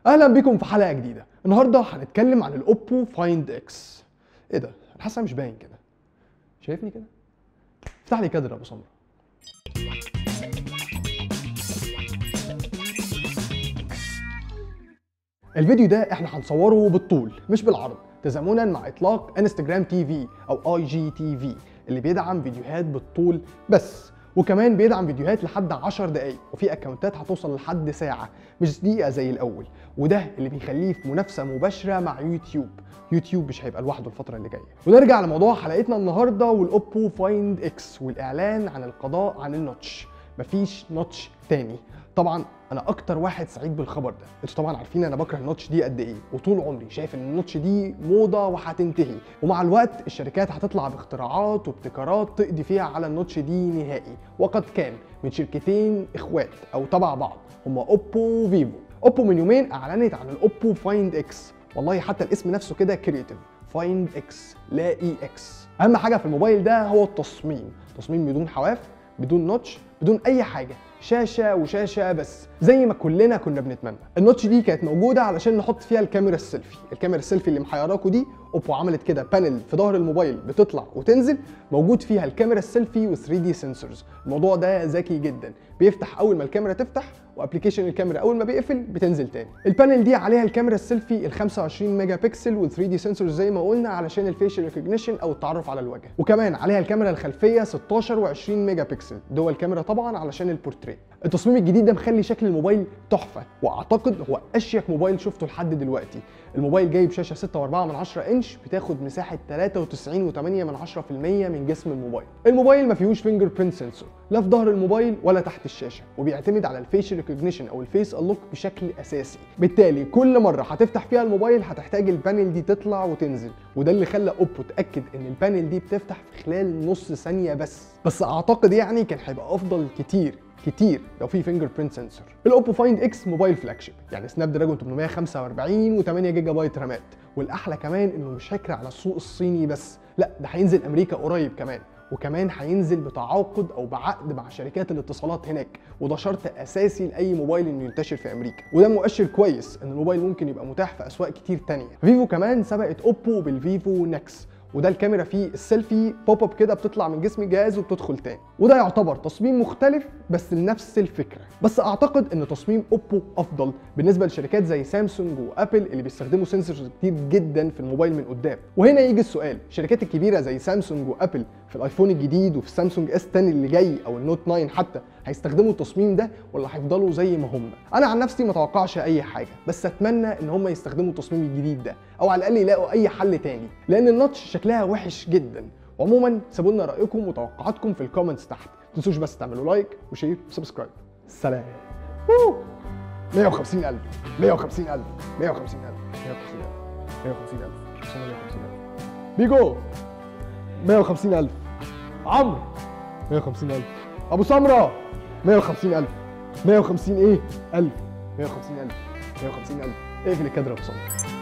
اهلا بكم في حلقه جديده النهارده هنتكلم عن الاوبو فايند اكس ايه ده انا حاسس أنا مش باين كده شايفني كده افتح لي كادر يا ابو سمره الفيديو ده احنا هنصوره بالطول مش بالعرض تزامنا مع اطلاق انستجرام تي في او اي جي تي في اللي بيدعم فيديوهات بالطول بس وكمان بيدعم فيديوهات لحد 10 دقايق وفي اكونتات هتوصل لحد ساعه مش دقيقه زي الاول وده اللي بيخليه في منافسه مباشره مع يوتيوب يوتيوب مش هيبقى لوحده الفتره اللي جايه ونرجع لموضوع حلقتنا النهارده والاوبو فايند اكس والاعلان عن القضاء عن النوتش مفيش نوتش تاني طبعا انا اكتر واحد سعيد بالخبر ده انتوا طبعا عارفين انا بكره النوتش دي قد ايه وطول عمري شايف ان النوتش دي موضه وهتنتهي ومع الوقت الشركات هتطلع باختراعات وابتكارات تقضي فيها على النوتش دي نهائي وقد كان من شركتين اخوات او تبع بعض هما اوبو وفيفو اوبو من يومين اعلنت عن الاوبو فايند اكس والله حتى الاسم نفسه كده كرييتيف فايند اكس لا اي اكس اهم حاجه في الموبايل ده هو التصميم تصميم بدون حواف بدون نوتش بدون اي حاجه شاشه وشاشه بس زي ما كلنا كنا بنتمنى النوتش دي كانت موجوده علشان نحط فيها الكاميرا السيلفي الكاميرا السيلفي اللي محيراكوا دي اوبو عملت كده بانل في ظهر الموبايل بتطلع وتنزل موجود فيها الكاميرا السيلفي و 3 دي سنسورز الموضوع ده ذكي جدا بيفتح اول ما الكاميرا تفتح وابلكيشن الكاميرا اول ما بيقفل بتنزل تاني البانل دي عليها الكاميرا السيلفي ال 25 ميجا بكسل وال 3 دي سنسورز زي ما قلنا علشان الفيشل ريكوجنيشن او التعرف على الوجه وكمان عليها الكاميرا الخلفيه 16 و20 ميجا بكسل دول الكاميرا طبعا علشان البورتريه التصميم الجديد ده مخلي شكل الموبايل تحفه واعتقد هو اشيك موبايل شفته لحد دلوقتي الموبايل جايب شاشه 6.4 انش بتاخد مساحه 93.8 من جسم الموبايل الموبايل ما فيهوش فينجر برينت سنسور لا في ظهر الموبايل ولا تحت الشاشه وبيعتمد على الفيشل ريكوجنيشن او الفيس انلوك بشكل اساسي بالتالي كل مره هتفتح فيها الموبايل هتحتاج البانل دي تطلع وتنزل وده اللي خلى اوبو تاكد ان البانل دي بتفتح في خلال نص ثانيه بس بس اعتقد يعني كان هيبقى افضل كتير كتير لو في فينجر برينت سنسور الاوبو فايند اكس موبايل فلاج شيب يعني سناب دراجون 845 و8 جيجا بايت رامات والاحلى كمان انه مش هيكرع على السوق الصيني بس لا ده هينزل امريكا قريب كمان وكمان هينزل بتعاقد او بعقد مع شركات الاتصالات هناك وده شرط اساسي لاي موبايل انه ينتشر في امريكا وده مؤشر كويس ان الموبايل ممكن يبقى متاح في اسواق كتير تانية فيفو كمان سبقت اوبو بالفيفو نكس وده الكاميرا فيه السيلفي بوب اب كده بتطلع من جسم الجهاز وبتدخل تاني وده يعتبر تصميم مختلف بس لنفس الفكره بس اعتقد ان تصميم اوبو افضل بالنسبه لشركات زي سامسونج وابل اللي بيستخدموا سنسورز كتير جدا في الموبايل من قدام وهنا يجي السؤال الشركات الكبيره زي سامسونج وابل في الايفون الجديد وفي السامسونج اس 10 اللي جاي او النوت 9 حتى هيستخدموا التصميم ده ولا هيفضلوا زي ما هم انا عن نفسي ما اتوقعش اي حاجه بس اتمنى ان هم يستخدموا التصميم الجديد ده او على الاقل يلاقوا اي حل تاني لان النوتش شكلها وحش جدا وعموما سيبوا لنا رايكم وتوقعاتكم في الكومنتس تحت ما تنسوش بس تعملوا لايك وشير وسبسكرايب سلام 150000 150000 150000 150000 150000 150000 بيجو 150000 عمرو 150000 ابو سمره 150000 150 ايه 1000 150000 150000 اقفل الكادر يا ابو سمره